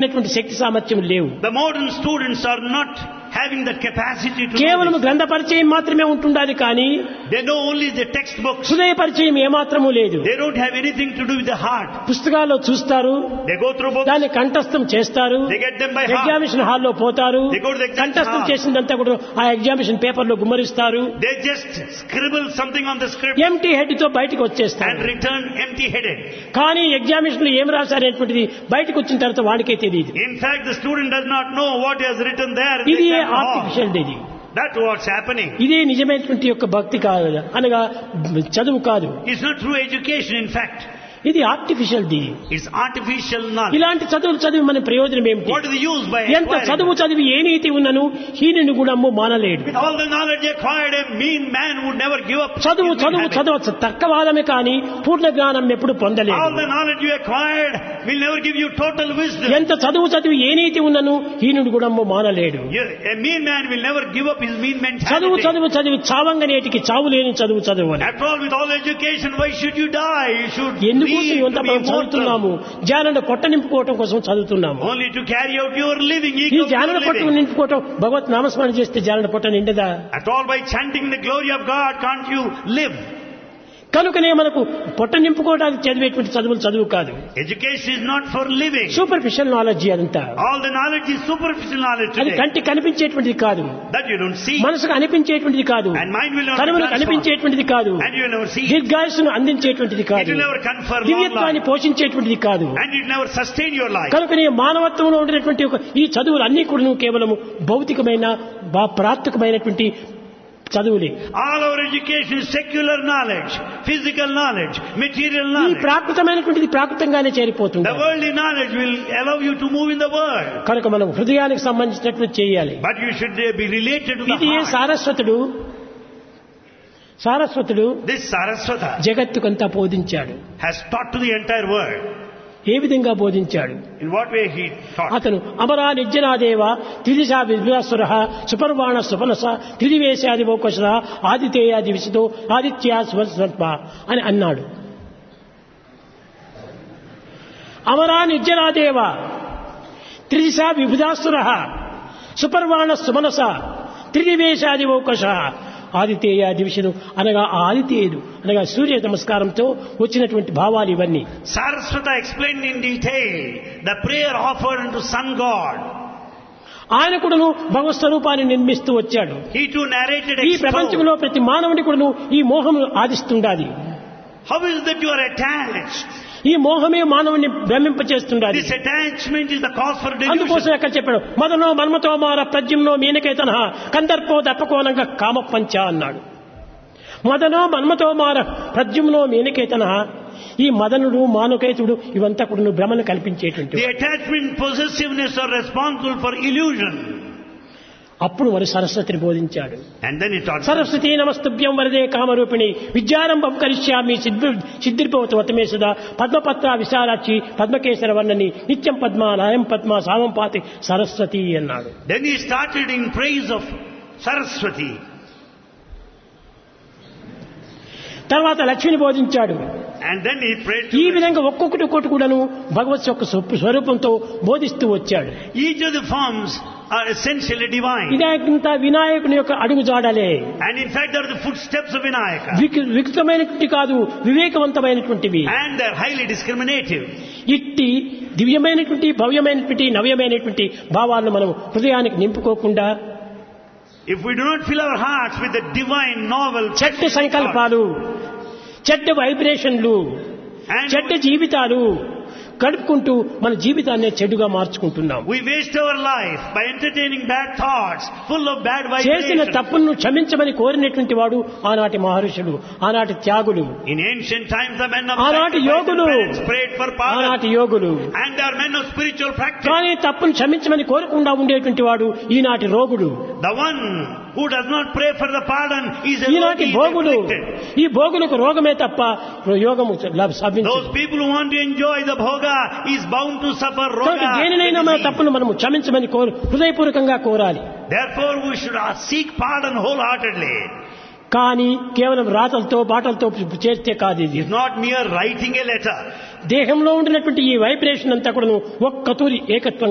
అనేటువంటి శక్తి సామర్థ్యం లేవు The modern students are not having the capacity to know కేవలం this. గ్రంథ పరిచయం మాత్రమే ఉంటుండాలి కానీ They know only the textbooks. హృదయ పరిచయం ఏమాత్రము లేదు They don't have anything to do with the heart. పుస్తకాల్లో చూస్తారు They go through books. దాన్ని కంఠస్థం చేస్తారు They get them by heart. Examination హాల్లో పోతారు They go to the exam కంఠస్థం hall. చేసిందంతా కూడా ఆ ఎగ్జామినేషన్ పేపర్ లో గుమ్మరిస్తారు They just scribble something on the script empty head తో బయటకు వచ్చేస్తారు and return empty-headed. కానీ ఎగ్జామినేషన్ లో ఏం రాశారనేటువంటిది బయటకు వచ్చిన తర్వాత వాడికే తెలియదు In fact, the student does not know what he has written there. in the ఇది exam hall. ఆర్టిఫిషియల్ ఇది That's what's happening. ఇదే నిజమైనటువంటి యొక్క భక్తి కాదు అనగా చదువు కాదు It's not true education, in fact. ఇది ఆర్టిఫిషియల్ ది It's artificial knowledge. ఇలాంటి చదువులు చదివి మన ప్రయోజనం ఏమిటి What is the use by ఎంత acquiring? చదువు చదివి ఏ నీతి ఉన్నను హీనుని కూడా అమ్ము మానలేడు With all the knowledge acquired, a mean man would never give up. చదువు his good చదువు habit. చదవచ్చు తర్కవాదమే కానీ పూర్ణ జ్ఞానం ఎప్పుడు All పొందలేదు the knowledge you acquired will never give you total wisdom. ఎంత చదువు చదివి ఏ నీతి ఉన్నను హీనుడు కూడా అమ్ము మానలేడు You- A mean man will never give up his mean చదువు mentality. చదువు చదివి చావంగ నేటికి చావు లేని చదువు చదువు అని After all, with all education, why should you die? You should ఎందుకోసం live ఇవంతా to be మనం చదువుతున్నాము immortal. జ్ఞానంలో పొట్ట నింపుకోవటం కోసం చదువుతున్నాము Only to carry out your living, ఈ equal to జ్ఞాన your పొట్ట living. నింపుకోవటం భగవత్ నామస్మరణ చేస్తే జ్ఞాన పొట్ట నిండదా At all, by chanting the glory of God, can't you live? కనుకనే మనకు పొట్ట నింపుకోవడానికి చదివేటువంటి చదువులు చదువు కాదు Education is not for living. Superficial knowledge అదంతా All the knowledge is superficial knowledge అది today. కంటి కనిపించేటువంటిది కాదు That you don't see. మనసుకు అనిపించేటువంటిది కాదు And mind will not be కనుమలకు transformed. అనిపించేటువంటిది కాదు And you will never see. it. దీర్ఘాయుసును అందించేటువంటిది It కాదు will never confer long దివ్యత్వాన్ని life. పోషించేటువంటిది కాదు And it will never sustain your life. కనుకనే మానవత్వంలో ఉండినటువంటి ఒక ఈ చదువులు అన్ని కూడా కేవలము భౌతికమైన బా- ప్రాప్తికమైనటువంటి చదువులే All our education is secular knowledge, physical knowledge, material ఈ knowledge. ప్రాకృతమైనటువంటిది ప్రాకృతంగానే చేరిపోతుంది The worldly knowledge will allow you to move in the world. కనుక మనం హృదయానికి సంబంధించినటువంటి చేయాలి But you should uh, be related to the ఇది ఏ heart. సారస్వతుడు సారస్వతుడు This Saraswata జగత్తుకంతా బోధించాడు has taught to the entire world. ఏ విధంగా బోధించాడు In what way he taught? అతను అమరా నిర్జనాదేవ త్రిదిశా విద్వాసుర సుపర్వాణ సుపనస త్రిదివేశాది మోకశ ఆదితేయాది విశదో ఆదిత్య స్వస్వ అని అన్నాడు అమరా నిర్జనాదేవ త్రిదిశా విభుధాసుర సుపర్వాణ సుమనస త్రిదివేశాది మోకశ ఆదితేయాది విషదు అనగా ఆ ఆదితేయుడు అనగా సూర్య నమస్కారంతో వచ్చినటువంటి భావాలు ఇవన్నీ Saraswata explained in detail the prayer offered unto sun god. ఆయన కూడాను భగవత్ స్వరూపాన్ని నిర్మిస్తూ వచ్చాడు He too narrated ఈ exposed. ప్రపంచంలో ప్రతి మానవుడి కూడాను ఈ మోహం ఆదిస్తుండాలి How is it that you are attached? ఈ మోహమే మానవుని భ్రమింపచేస్తుండాలి This attachment is the cause for అందుకోసం delusion. ఎక్కడ చెప్పాడు మదనో మన్మతో మార ప్రజ్ఞంలో మీనకేతన కందర్పో దప్పకోనంగా కామపంచ అన్నాడు మదనో మన్మతో మార ప్రజ్ఞంలో మీనకేతన ఈ మదనుడు మానుకేతుడు ఇవంతా కూడా భ్రమను కల్పించేటువంటి The attachment possessiveness are responsible for illusion. అప్పుడు మరి సరస్వతిని బోధించాడు And then he taught Saraswati నమస్తుభ్యం వరదే కామరూపిణి విద్యారంభం కరిష్యామి సిద్ధి సిద్ధిర్భవతు వతమే సుధా పద్మపత్ర విశాలాక్షి పద్మకేశర వర్ణని నిత్యం పద్మ లయం పద్మ సావం పాతి సరస్వతి అన్నాడు Then he started in praise of Saraswati. తర్వాత లక్ష్మిని బోధించాడు And then he prayed ఈ to విధంగా ఒక్కొక్కటి ఒక్కొక్కటి కూడాను భగవత్ యొక్క స్వ- స్వరూపంతో బోధిస్తూ వచ్చాడు each of the forms are essentially divine. ఇదంతా వినాయకుని యొక్క అడుగు జాడలే And in fact, they are the footsteps of Vinayaka. విక- వికృతమైనటువంటి కాదు వివేకవంతమైనటువంటివి And they are highly discriminative. ఇట్టి దివ్యమైనటువంటి భవ్యమైనటువంటి నవ్యమైనటువంటి భావాలను మనం హృదయానికి నింపుకోకుండా If we do not fill our hearts with the divine, novel, చెడ్డ passionate సంకల్పాలు చెడ్డ వైబ్రేషన్లు And చెడ్డ జీవితాలు గడుపుకుంటూ మన జీవితాన్ని చెడుగా మార్చుకుంటున్నాం we waste our life by entertaining bad thoughts, full of bad చేసిన vibrations. తప్పులను క్షమించమని కోరినటువంటి వాడు ఆనాటి మహర్షులు ఆనాటి త్యాగులు In ancient times, the men of ఆనాటి sacrifice and యోగులు penance prayed for pardon. ఆనాటి యోగులు And they are men of spiritual practice. కానీ తప్పును క్షమించమని కోరకుండా ఉండేటువంటి వాడు ఈనాటి రోగుడు The one who does not pray for the pardon is a ఈనాటి rogi, is భోగులు afflicted. ఈ భోగులకు రోగమే తప్ప యోగము లభించదు Those people who want to enjoy the bhoga is bound to suffer కనుక roga. దేనినైనా మన disease. తప్పును మనము క్షమించమని కోరు హృదయపూర్వకంగా కోరాలి Therefore, we should uh, seek pardon wholeheartedly. కానీ కేవలం రాతలతో బాటలతో చేస్తే కాదు ఇది It's not mere writing a letter. దేహంలో ఉండినటువంటి ఈ వైబ్రేషన్ అంతా కూడా ఒక్క తూరి ఏకత్వం